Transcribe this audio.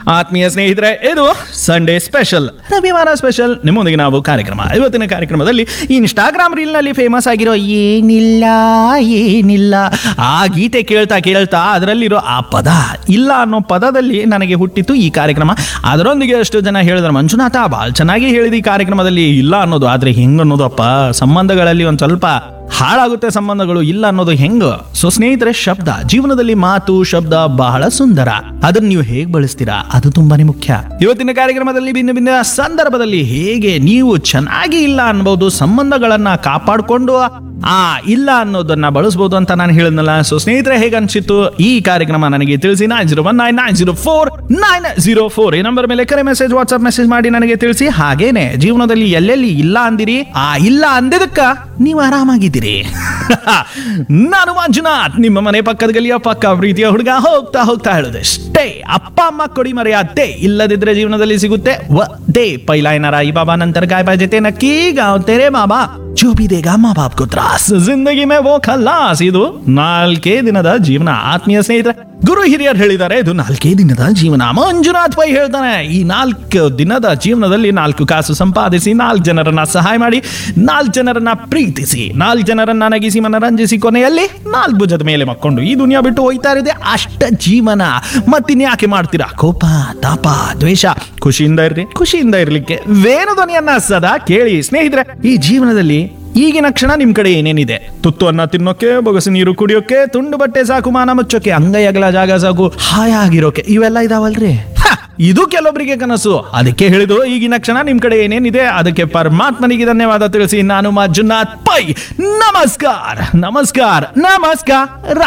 ಆತ್ಮೀಯ ಸ್ನೇಹಿತರೆ ಇದು ಸಂಡೇ ಸ್ಪೆಷಲ್ ರವಿವಾರ ಸ್ಪೆಷಲ್ ನಿಮ್ಮೊಂದಿಗೆ ನಾವು ಕಾರ್ಯಕ್ರಮ ಇವತ್ತಿನ ಕಾರ್ಯಕ್ರಮದಲ್ಲಿ ಇನ್ಸ್ಟಾಗ್ರಾಮ್ ರೀಲ್ನಲ್ಲಿ ಫೇಮಸ್ ಆಗಿರೋ ಏನಿಲ್ಲ ಏನಿಲ್ಲ ಆ ಗೀತೆ ಕೇಳ್ತಾ ಕೇಳ್ತಾ ಅದರಲ್ಲಿರೋ ಆ ಪದ ಇಲ್ಲ ಅನ್ನೋ ಪದದಲ್ಲಿ ನನಗೆ ಹುಟ್ಟಿತು ಈ ಕಾರ್ಯಕ್ರಮ ಅದರೊಂದಿಗೆ ಎಷ್ಟು ಜನ ಹೇಳಿದ್ರು ಮಂಜುನಾಥ ಭಾಳ ಚೆನ್ನಾಗಿ ಹೇಳಿದ ಈ ಕಾರ್ಯಕ್ರಮದಲ್ಲಿ ಇಲ್ಲ ಅನ್ನೋದು ಆದ್ರೆ ಹೆಂಗ್ ಅನ್ನೋದಪ್ಪ ಸಂಬಂಧಗಳಲ್ಲಿ ಒಂದು ಸ್ವಲ್ಪ ಹಾಳಾಗುತ್ತೆ ಸಂಬಂಧಗಳು ಇಲ್ಲ ಅನ್ನೋದು ಹೆಂಗ ಸೊ ಸ್ನೇಹಿತರೆ ಶಬ್ದ ಜೀವನದಲ್ಲಿ ಮಾತು ಶಬ್ದ ಬಹಳ ಸುಂದರ ಅದನ್ನ ನೀವು ಹೇಗೆ ಬಳಸ್ತೀರಾ ಅದು ತುಂಬಾನೇ ಮುಖ್ಯ ಇವತ್ತಿನ ಕಾರ್ಯಕ್ರಮದಲ್ಲಿ ಭಿನ್ನ ಭಿನ್ನ ಸಂದರ್ಭದಲ್ಲಿ ಹೇಗೆ ನೀವು ಚೆನ್ನಾಗಿ ಇಲ್ಲ ಅನ್ಬಹುದು ಸಂಬಂಧಗಳನ್ನ ಕಾಪಾಡಿಕೊಂಡು ಆ ಇಲ್ಲ ಅನ್ನೋದನ್ನ ಬಳಸಬಹುದು ಅಂತ ನಾನು ಹೇಳಿದ್ನಲ್ಲ ಸೊ ಸ್ನೇಹಿತರೆ ಹೇಗೆ ಅನ್ಸಿತ್ತು ಈ ಕಾರ್ಯಕ್ರಮ ನನಗೆ ತಿಳಿಸಿ nine zero one nine nine zero four nine zero four ಈ ನಂಬರ್ ಮೇಲೆ ಕರೆ ಮೆಸೇಜ್ ವಾಟ್ಸ್ಆಪ್ ಮೆಸೇಜ್ ಮಾಡಿ ನನಗೆ ತಿಳಿಸಿ ಹಾಗೇನೆ ಜೀವನದಲ್ಲಿ ಎಲ್ಲೆಲ್ಲಿ ಇಲ್ಲ ಅಂದಿರಿ ಆ ಇಲ್ಲ ಅಂದಿದ್ದಕ್ಕ ನೀವು ಆರಾಮಾಗಿದ್ದೀರಿ ನಾನು ಮಂಜುನಾಥ್ ನಿಮ್ಮ ಮನೆ ಪಕ್ಕದ ಗಲಿಯ ಪಕ್ಕ ಪ್ರೀತಿಯ ಹುಡುಗ ಹೋಗ್ತಾ ಹೋಗ್ತಾ ಹೇಳುದೆ ಸ್ಟೇ ಅಪ್ಪ ಅಮ್ಮ ಕೊಡಿ ಮರೆಯಾದೆ ಇಲ್ಲದಿದ್ರೆ ಜೀವನದಲ್ಲಿ ಸಿಗುತ್ತೆ ವ ದೇ ಪೈಲಾ ಏನಾರ ಈ ಬಾಬಾ ನಂತರ गाय बाय जेते नक्की गाँव तेरे बाबा जो भी देगा माँ बाप को ತ್ರಾಸ್ ಜಿಂದಗಿ ಮೇ ವೋ ಖಲಾಸ್ ಇದು ನಾಲ್ಕೇ ದಿನದ ಜೀವನ ಆತ್ಮೀಯ ಸ್ನೇಹಿತರೆ ಗುರು ಹಿರಿಯರು ಹೇಳಿದ್ದಾರೆ ಇದು ನಾಲ್ಕೇ ದಿನದ ಜೀವನ ಮಂಜುನಾಥ್ ಪೈ ಹೇಳ್ತಾನೆ ಈ ನಾಲ್ಕು ದಿನದ ಜೀವನದಲ್ಲಿ ನಾಲ್ಕು ಕಾಸು ಸಂಪಾದಿಸಿ ನಾಲ್ಕು ಜನರನ್ನ ಸಹಾಯ ಮಾಡಿ ನಾಲ್ಕು ಜನರನ್ನ ಪ್ರೀತಿಸಿ ನಾಲ್ಕು ಜನರನ್ನ ನಗಿಸಿ ಮನರಂಜಿಸಿ ಕೊನೆಯಲ್ಲಿ ನಾಲ್ಕು ಭುಜದ ಮೇಲೆ ಮಕ್ಕೊಂಡು ಈ ದುನಿಯಾ ಬಿಟ್ಟು ಹೋಯ್ತಾ ಇರೋದೇ ಅಷ್ಟ ಜೀವನ ಮತ್ತಿನ್ಯಾಕೆ ಮಾಡ್ತೀರಾ ಕೋಪ ತಾಪ ದ್ವೇಷ ಖುಷಿಯಿಂದ ಇರ್ರಿ ಖುಷಿಯಿಂದ ಇರ್ಲಿಕ್ಕೆ ವೇಣು ಧ್ವನಿಯನ್ನ ಸದಾ ಕೇಳಿ ಸ್ನೇಹಿತರೆ ಈ ಜೀವನದಲ್ಲಿ ಈಗಿನ ಕ್ಷಣ ನಿಮ್ ಕಡೆ ಏನೇನಿದೆ ತುತ್ತು ಅನ್ನ ತಿನ್ನೋಕೆ ಬೊಗಸು ನೀರು ಕುಡಿಯೋಕೆ ತುಂಡು ಬಟ್ಟೆ ಸಾಕು ಮಾನ ಮುಚ್ಚೋಕೆ ಅಂಗೈ ಅಗಲ ಜಾಗ ಸಾಕು ಹಾಯಾಗಿರೋಕೆ ಇವೆಲ್ಲ ಇದಾವಲ್ರಿ ಹ, ಇದು ಕೆಲವೊಬ್ಬರಿಗೆ ಕನಸು ಅದಕ್ಕೆ ಹೇಳಿದು ಈಗಿನ ಕ್ಷಣ ನಿಮ್ ಕಡೆ ಏನೇನಿದೆ ಅದಕ್ಕೆ ಪರಮಾತ್ಮನಿಗೆ ಧನ್ಯವಾದ ತಿಳಿಸಿ ನಾನು ಮಂಜುನಾಥ್ ಪೈ ನಮಸ್ಕಾರ ನಮಸ್ಕಾರ ನಮಸ್ಕಾರ